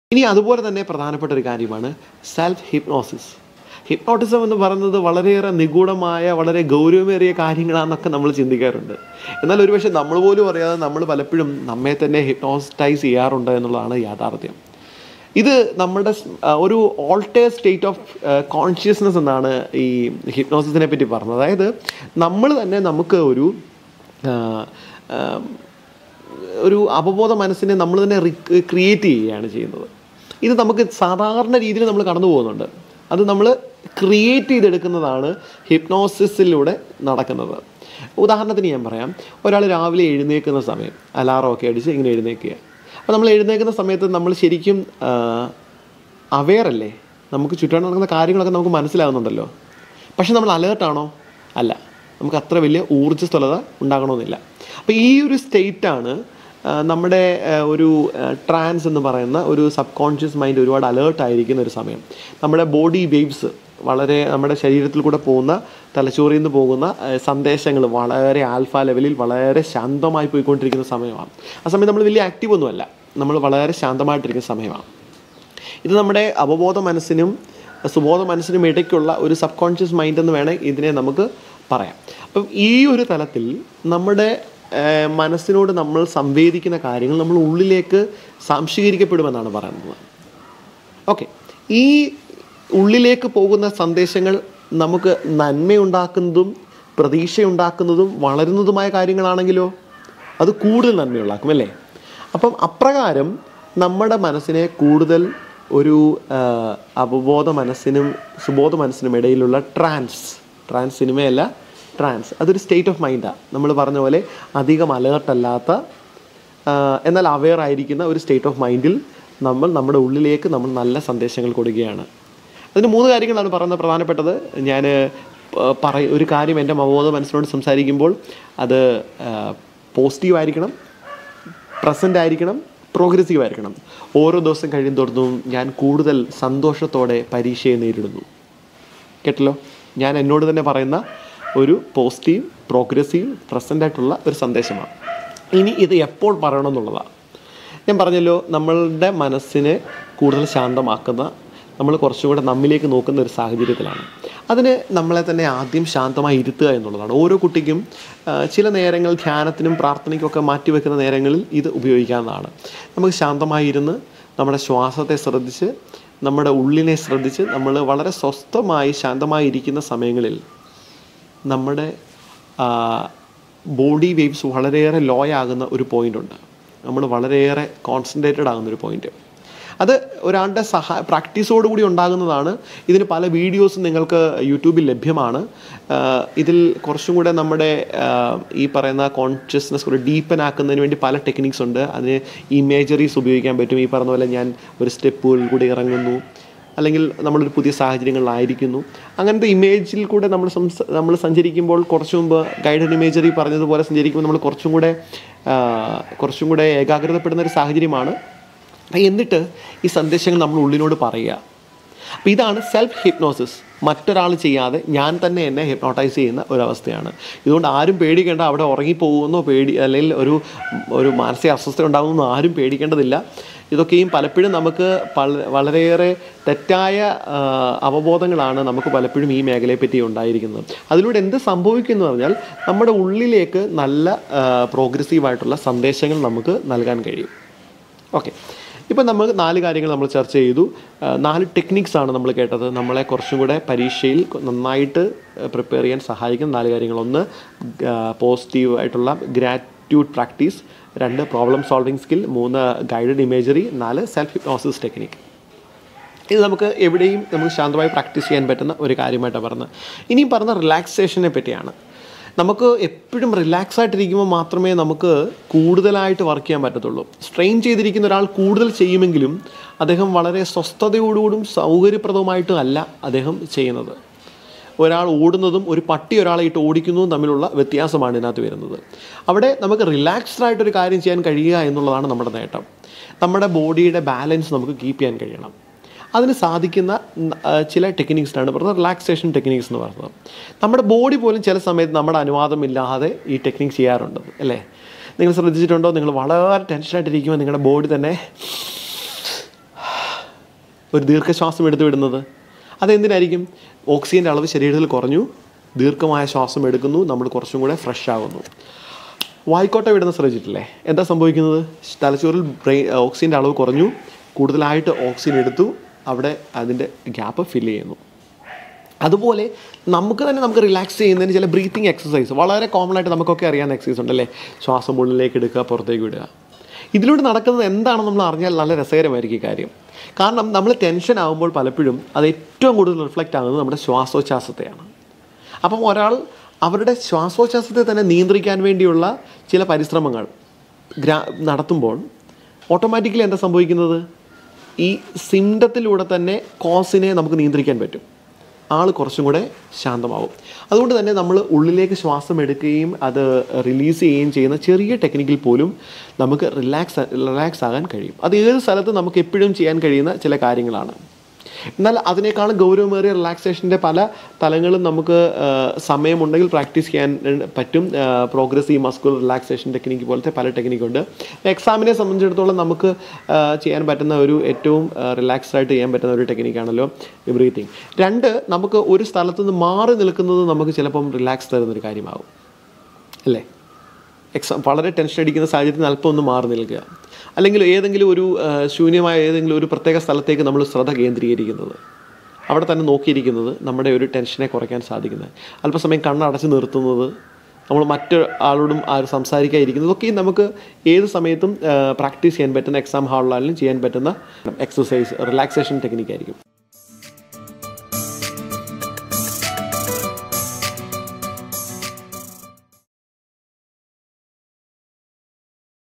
ഇനി അതുപോലെ തന്നെ പ്രധാനപ്പെട്ട ഒരു കാര്യമാണ് സെൽഫ് ഹിപ്നോസിസ് ഹിപ്നോട്ടിസം എന്ന് പറയുന്നത് വളരെയേറെ നിഗൂഢമായ വളരെ ഗൗരവമേറിയ കാര്യങ്ങളാണെന്നൊക്കെ നമ്മൾ ചിന്തിക്കാറുണ്ട് എന്നാൽ ഒരുപക്ഷെ നമ്മൾ പോലും അറിയാതെ നമ്മൾ പലപ്പോഴും നമ്മെ തന്നെ ഹിപ്നോസ്റ്റൈസ് ചെയ്യാറുണ്ട് എന്നുള്ളതാണ് യാഥാർത്ഥ്യം ഇത് നമ്മുടെ സ്- ആ, ഒരു ഓൾട്ടേ സ്റ്റേറ്റ് ഓഫ് കോൺഷ്യസ്നെസ് എന്നാണ് ഈ ഹിപ്നോസിസിനെ പറ്റി പറഞ്ഞത് അതായത് നമ്മൾ തന്നെ നമുക്ക് ഒരു ആ, ആ, ഒരു അവബോധ മനസ്സിനെ നമ്മൾ തന്നെ ക്രിയേറ്റ് ചെയ്യുകയാണ് ചെയ്യുന്നത് ഇത് നമുക്ക് സാധാരണ രീതിയിൽ നമ്മൾ കടന്നു പോകുന്നുണ്ട് അത് നമ്മൾ ക്രിയേറ്റ് ചെയ്തെടുക്കുന്നതാണ് ഹിപ്നോസിസിലൂടെ നടക്കുന്നത് ഉദാഹരണത്തിന് ഞാൻ പറയാം ഒരാൾ രാവിലെ എഴുന്നേൽക്കുന്ന സമയം അലാറം ഒക്കെ അടിച്ച് ഇങ്ങനെ എഴുന്നേൽക്കുക അപ്പോൾ നമ്മൾ എഴുന്നേൽക്കുന്ന സമയത്ത് നമ്മൾ ശരിക്കും അവെയർ അല്ലേ നമുക്ക് ചുറ്റുപാട് നടക്കുന്ന കാര്യങ്ങളൊക്കെ നമുക്ക് മനസ്സിലാകുന്നുണ്ടല്ലോ പക്ഷെ നമ്മൾ അലേർട്ടാണോ അല്ല നമുക്ക് അത്ര വലിയ ഊർജ്ജസ്വലത ഉണ്ടാകണമെന്നില്ല അപ്പോൾ ഈ ഒരു സ്റ്റേറ്റാണ് നമ്മുടെ ആ, ഒരു ട്രാൻസ് എന്ന് പറയുന്ന ഒരു സബ് കോൺഷ്യസ് മൈൻഡ് ഒരുപാട് അലേർട്ട് ആയിരിക്കുന്ന ഒരു സമയം നമ്മുടെ ബോഡി വേവ്സ് വളരെ നമ്മുടെ ശരീരത്തിൽ കൂടെ പോകുന്ന തലച്ചോറിൽ നിന്ന് പോകുന്ന സന്ദേശങ്ങൾ വളരെ ആൽഫ ലെവലിൽ വളരെ ശാന്തമായി പോയിക്കൊണ്ടിരിക്കുന്ന സമയമാണ് ആ സമയം നമ്മൾ വലിയ ആക്റ്റീവ് ഒന്നുമല്ല നമ്മൾ വളരെ ശാന്തമായിട്ടിരിക്കുന്ന സമയമാണ് ഇത് നമ്മുടെ അവബോധ മനസ്സിനും സുബോധ മനസ്സിനും ഇടയ്ക്കുള്ള ഒരു സബ് കോൺഷ്യസ് മൈൻഡ് എന്ന് വേണേൽ ഇതിനെ നമുക്ക് പറയാം അപ്പം ഈ ഒരു തലത്തിൽ നമ്മുടെ ഏർ, മനസ്സിനോട് നമ്മൾ സംവേദിക്കുന്ന കാര്യങ്ങൾ നമ്മൾ ഉള്ളിലേക്ക് സാംശീകരിക്കപ്പെടുമെന്നാണ് പറയുന്നത് ഓക്കെ ഈ ഉള്ളിലേക്ക് പോകുന്ന സന്ദേശങ്ങൾ നമുക്ക് നന്മയുണ്ടാക്കുന്നതും പ്രതീക്ഷയുണ്ടാക്കുന്നതും വളരുന്നതുമായ കാര്യങ്ങളാണെങ്കിലോ അത് കൂടുതൽ നന്മയുണ്ടാക്കും അല്ലേ അപ്പം അപ്രകാരം നമ്മുടെ മനസ്സിനെ കൂടുതൽ ഒരു ആ, അവബോധ മനസ്സിനും സുബോധ മനസ്സിനും ഇടയിലുള്ള ട്രാൻസ് ട്രാൻസ് സിനിമയല്ല ട്രാൻസ് അതൊരു സ്റ്റേറ്റ് ഓഫ് മൈൻഡാണ് നമ്മൾ പറഞ്ഞ പോലെ അധികം അലേർട്ടല്ലാത്ത എന്നാൽ അവെയർ ആയിരിക്കുന്ന ഒരു സ്റ്റേറ്റ് ഓഫ് മൈൻഡിൽ നമ്മൾ നമ്മുടെ ഉള്ളിലേക്ക് നമ്മൾ നല്ല സന്ദേശങ്ങൾ കൊടുക്കുകയാണ് അതിന് മൂന്ന് കാര്യങ്ങളാണ് പറയുന്നത് പ്രധാനപ്പെട്ടത് ഞാൻ പറയ ഒരു കാര്യം എൻ്റെ അവബോധ മനസ്സിനോട് സംസാരിക്കുമ്പോൾ അത് പോസിറ്റീവ് ആയിരിക്കണം പ്രസൻ്റ് ആയിരിക്കണം പ്രോഗ്രസീവ് ആയിരിക്കണം ഓരോ ദിവസം കഴിയും തോറും ഞാൻ കൂടുതൽ സന്തോഷത്തോടെ പരീക്ഷയെ നേരിടുന്നു കേട്ടല്ലോ ഞാൻ എന്നോട് തന്നെ പറയുന്ന ഒരു പോസിറ്റീവ് പ്രോഗ്രസീവ് പ്രസൻ്റ് ആയിട്ടുള്ള ഒരു സന്ദേശമാണ് ഇനി ഇത് എപ്പോൾ പറയണം എന്നുള്ളതാണ് ഞാൻ പറഞ്ഞല്ലോ നമ്മളുടെ മനസ്സിനെ കൂടുതൽ ശാന്തമാക്കുന്ന നമ്മൾ കുറച്ചുകൂടെ നമ്മിലേക്ക് നോക്കുന്ന ഒരു സാഹചര്യത്തിലാണ് അതിന് നമ്മളെ തന്നെ ആദ്യം ശാന്തമായി ഇരുത്തുക എന്നുള്ളതാണ് ഓരോ കുട്ടിക്കും ആ, ചില നേരങ്ങൾ ധ്യാനത്തിനും പ്രാർത്ഥനയ്ക്കും ഒക്കെ മാറ്റിവെക്കുന്ന നേരങ്ങളിൽ ഇത് ഉപയോഗിക്കാവുന്നതാണ് നമുക്ക് ശാന്തമായി ഇരുന്ന് നമ്മുടെ ശ്വാസത്തെ ശ്രദ്ധിച്ച് നമ്മുടെ ഉള്ളിനെ ശ്രദ്ധിച്ച് നമ്മൾ വളരെ സ്വസ്ഥമായി ശാന്തമായി ഇരിക്കുന്ന സമയങ്ങളിൽ നമ്മുടെ ബോഡി വേവ്സ് വളരെയേറെ ലോ ആകുന്ന ഒരു പോയിന്റ് ഉണ്ട് നമ്മൾ വളരെയേറെ കോൺസെൻട്രേറ്റഡ് ആകുന്ന ഒരു പോയിന്റ് അത് ഒരാളുടെ സഹാ പ്രാക്ടീസോടുകൂടി ഉണ്ടാകുന്നതാണ് ഇതിന് പല വീഡിയോസും നിങ്ങൾക്ക് യൂട്യൂബിൽ ലഭ്യമാണ് ആഹ് ഇതിൽ കുറച്ചും കൂടെ നമ്മുടെ ആഹ് ഈ പറയുന്ന കോൺഷ്യസ്നെസ് കൂടെ ഡീപ്പൻ ആക്കുന്നതിന് വേണ്ടി പല ടെക്നിക്സ് ഉണ്ട് അതിന് ഇമേജറീസ് ഉപയോഗിക്കാൻ പറ്റും ഈ പറഞ്ഞ പോലെ ഞാൻ ഒരു സ്റ്റെപ്പുകളിൽ കൂടി ഇറങ്ങുന്നു അല്ലെങ്കിൽ നമ്മളൊരു പുതിയ സാഹചര്യങ്ങളിലായിരിക്കുന്നു അങ്ങനത്തെ ഇമേജിൽ കൂടെ നമ്മൾ സംസ നമ്മൾ സഞ്ചരിക്കുമ്പോൾ കുറച്ചു മുമ്പ് ഗൈഡഡ് ഇമേജറി പറഞ്ഞതുപോലെ സഞ്ചരിക്കുമ്പോൾ നമ്മൾ കുറച്ചും കൂടെ ആ, കുറച്ചും കൂടെ ഏകാഗ്രതപ്പെടുന്ന ഒരു സാഹചര്യമാണ് അപ്പം എന്നിട്ട് ഈ സന്ദേശങ്ങൾ നമ്മൾ ഉള്ളിനോട് പറയുക അപ്പോൾ ഇതാണ് സെൽഫ് ഹിപ്നോസിസ് മറ്റൊരാൾ ചെയ്യാതെ ഞാൻ തന്നെ എന്നെ ഹിപ്നോട്ടൈസ് ചെയ്യുന്ന ഒരവസ്ഥയാണ് ഇതുകൊണ്ട് ആരും പേടിക്കേണ്ട അവിടെ ഉറങ്ങിപ്പോകുമെന്നോ പേടി അല്ലെങ്കിൽ ഒരു ഒരു മാനസിക അസ്വസ്ഥ ഉണ്ടാകുമെന്നോ ആരും പേടിക്കേണ്ടതില്ല ഇതൊക്കെയും പലപ്പോഴും നമുക്ക് പല വളരെയേറെ തെറ്റായ ആ, അവബോധങ്ങളാണ് നമുക്ക് പലപ്പോഴും ഈ മേഖലയെപ്പറ്റി ഉണ്ടായിരിക്കുന്നത് അതിലൂടെ എന്ത് സംഭവിക്കുന്നു പറഞ്ഞാൽ നമ്മുടെ ഉള്ളിലേക്ക് നല്ല പ്രോഗ്രസീവായിട്ടുള്ള സന്ദേശങ്ങൾ നമുക്ക് നൽകാൻ കഴിയും ഓക്കെ ഇപ്പം നമ്മൾ നാല് കാര്യങ്ങൾ നമ്മൾ ചർച്ച ചെയ്തു ആ, നാല് ടെക്നിക്സ് ആണ് നമ്മൾ കേട്ടത് നമ്മളെ കുറച്ചും കൂടെ പരീക്ഷയിൽ നന്നായിട്ട് പ്രിപ്പയർ ചെയ്യാൻ സഹായിക്കുന്ന നാല് കാര്യങ്ങൾ ഒന്ന് പോസിറ്റീവ് ആയിട്ടുള്ള ഗ്രാറ്റ്യൂഡ് പ്രാക്ടീസ് രണ്ട് പ്രോബ്ലം സോൾവിങ് സ്കിൽ മൂന്ന് ഗൈഡഡ് ഇമേജറി നാല് സെൽഫ് ഹിപ്നോസിസ് ടെക്നിക് ഇത് നമുക്ക് എവിടെയും നമുക്ക് ശാന്തമായി പ്രാക്ടീസ് ചെയ്യാൻ പറ്റുന്ന ഒരു കാര്യമായിട്ടാണ് പറഞ്ഞത് ഇനിയും പറഞ്ഞ റിലാക്സേഷനെ പറ്റിയാണ് നമുക്ക് എപ്പോഴും റിലാക്സ് ആയിട്ടിരിക്കുമ്പോൾ മാത്രമേ നമുക്ക് കൂടുതലായിട്ട് വർക്ക് ചെയ്യാൻ പറ്റത്തുള്ളൂ സ്ട്രെയിൻ ചെയ്തിരിക്കുന്ന ഒരാൾ കൂടുതൽ ചെയ്യുമെങ്കിലും അദ്ദേഹം വളരെ സ്വസ്ഥതയോടുകൂടും സൗകര്യപ്രദവുമായിട്ടും അല്ല അദ്ദേഹം ചെയ്യുന്നത് ഒരാൾ ഓടുന്നതും ഒരു പട്ടി ഒരാളെ ഇട്ട് ഓടിക്കുന്നതും തമ്മിലുള്ള വ്യത്യാസമാണ് ഇതിനകത്ത് വരുന്നത് അവിടെ നമുക്ക് റിലാക്സ്ഡ് ആയിട്ടൊരു കാര്യം ചെയ്യാൻ കഴിയുക എന്നുള്ളതാണ് നമ്മുടെ നേട്ടം നമ്മുടെ ബോഡിയുടെ ബാലൻസ് നമുക്ക് കീപ്പ് ചെയ്യാൻ കഴിയണം അതിന് സാധിക്കുന്ന ന- ആ, ചില ടെക്നിക്സിനാണ് പറഞ്ഞത് റിലാക്സേഷൻ ടെക്നിക്സ് എന്ന് പറയുന്നത് നമ്മുടെ ബോഡി പോലും ചില സമയത്ത് നമ്മുടെ അനുവാദമില്ലാതെ ഈ ടെക്നിക്സ് ചെയ്യാറുണ്ട് അല്ലേ നിങ്ങൾ ശ്രദ്ധിച്ചിട്ടുണ്ടോ നിങ്ങൾ വളരെ ടെൻഷനായിട്ടിരിക്കുമ്പോൾ നിങ്ങളുടെ ബോഡി തന്നെ ഒരു ദീർഘശ്വാസം എടുത്ത് വിടുന്നത് അതെന്തിനായിരിക്കും ഓക്സിജൻ്റെ അളവ് ശരീരത്തിൽ കുറഞ്ഞു ദീർഘമായ ശ്വാസം എടുക്കുന്നു നമ്മൾ കുറച്ചും കൂടെ ഫ്രഷ് ആകുന്നു വായിക്കോട്ടെ വിടുന്ന ശ്രദ്ധിച്ചിട്ടില്ലേ എന്താ സംഭവിക്കുന്നത് തലച്ചോറിൽ ബ്രെയിൻ ഓക്സിജൻ്റെ അളവ് കുറഞ്ഞു കൂടുതലായിട്ട് ഓക്സിജൻ എടുത്തു അവിടെ അതിൻ്റെ ഗ്യാപ്പ് ഫില്ല് ചെയ്യുന്നു അതുപോലെ നമുക്ക് തന്നെ നമുക്ക് റിലാക്സ് ചെയ്യുന്നതിന് ചില ബ്രീത്തിങ് എക്സസൈസ് വളരെ കോമൺ ആയിട്ട് നമുക്കൊക്കെ അറിയാവുന്ന എക്സസൈസ് ഉണ്ടല്ലേ ശ്വാസം ഉള്ളിലേക്ക് എടുക്കുക പുറത്തേക്ക് വിടുക ഇതിലൂടെ നടക്കുന്നത് എന്താണെന്ന് നമ്മൾ അറിഞ്ഞാൽ നല്ല രസകരമായിരിക്കും ഈ കാര്യം കാരണം നമ്മൾ ടെൻഷൻ ആകുമ്പോൾ പലപ്പോഴും അത് ഏറ്റവും കൂടുതൽ റിഫ്ലക്റ്റ് ആകുന്നത് നമ്മുടെ ശ്വാസോച്ഛ്വാസത്തെയാണ് അപ്പം ഒരാൾ അവരുടെ ശ്വാസോച്ഛ്വാസത്തെ തന്നെ നിയന്ത്രിക്കാൻ വേണ്ടിയുള്ള ചില പരിശ്രമങ്ങൾ ഗ്രാ നടത്തുമ്പോൾ ഓട്ടോമാറ്റിക്കലി എന്താ സംഭവിക്കുന്നത് ഈ സിംറ്റത്തിലൂടെ തന്നെ കോസിനെ നമുക്ക് നിയന്ത്രിക്കാൻ പറ്റും ആൾ കുറച്ചും കൂടെ ശാന്തമാവും അതുകൊണ്ട് തന്നെ നമ്മൾ ഉള്ളിലേക്ക് ശ്വാസം എടുക്കുകയും അത് റിലീസ് ചെയ്യുകയും ചെയ്യുന്ന ചെറിയ ടെക്നിക്കിൽ പോലും നമുക്ക് റിലാക്സ് റിലാക്സ് ആകാൻ കഴിയും അത് ഏത് സ്ഥലത്ത് നമുക്ക് എപ്പോഴും ചെയ്യാൻ കഴിയുന്ന ചില കാര്യങ്ങളാണ് എന്നാൽ അതിനേക്കാളും ഗൗരവമേറിയ റിലാക്സേഷൻ്റെ പല തലങ്ങളും നമുക്ക് ആ, സമയമുണ്ടെങ്കിൽ പ്രാക്ടീസ് ചെയ്യാൻ പറ്റും പ്രോഗ്രസീവ് മസ്കുലർ റിലാക്സേഷൻ ടെക്നിക്ക് പോലത്തെ പല ടെക്നിക്കുണ്ട് എക്സാമിനെ സംബന്ധിച്ചിടത്തോളം നമുക്ക് ആ, ചെയ്യാൻ പറ്റുന്ന ഒരു ഏറ്റവും റിലാക്സ്ഡ് ആയിട്ട് ചെയ്യാൻ പറ്റുന്ന ഒരു ടെക്നിക്കാണല്ലോ ബ്രീത്തിങ് രണ്ട് നമുക്ക് ഒരു സ്ഥലത്ത് നിന്ന് മാറി നിൽക്കുന്നത് നമുക്ക് ചിലപ്പം റിലാക്സ് തരുന്നൊരു കാര്യമാകും അല്ലേ എക്സാം വളരെ ടെൻഷൻ അടിക്കുന്ന സാഹചര്യത്തിൽ നിന്ന് അല്പം ഒന്ന് മാറി നിൽക്കുക അല്ലെങ്കിൽ ഏതെങ്കിലും ഒരു ആ, ശൂന്യമായ ഏതെങ്കിലും ഒരു പ്രത്യേക സ്ഥലത്തേക്ക് നമ്മൾ ശ്രദ്ധ കേന്ദ്രീകരിക്കുന്നത് അവിടെ തന്നെ നോക്കിയിരിക്കുന്നത് നമ്മുടെ ഒരു ടെൻഷനെ കുറയ്ക്കാൻ സാധിക്കുന്നത് അല്പസമയം കണ്ണടച്ച് നിർത്തുന്നത് നമ്മൾ മറ്റു ആളോടും ആരും സംസാരിക്കാതിരിക്കുന്നത് ഇതൊക്കെ നമുക്ക് ഏത് സമയത്തും പ്രാക്ടീസ് ചെയ്യാൻ പറ്റുന്ന എക്സാം ഹാളിലായാലും ചെയ്യാൻ പറ്റുന്ന എക്സസൈസ് റിലാക്സേഷൻ ടെക്നിക്കായിരിക്കും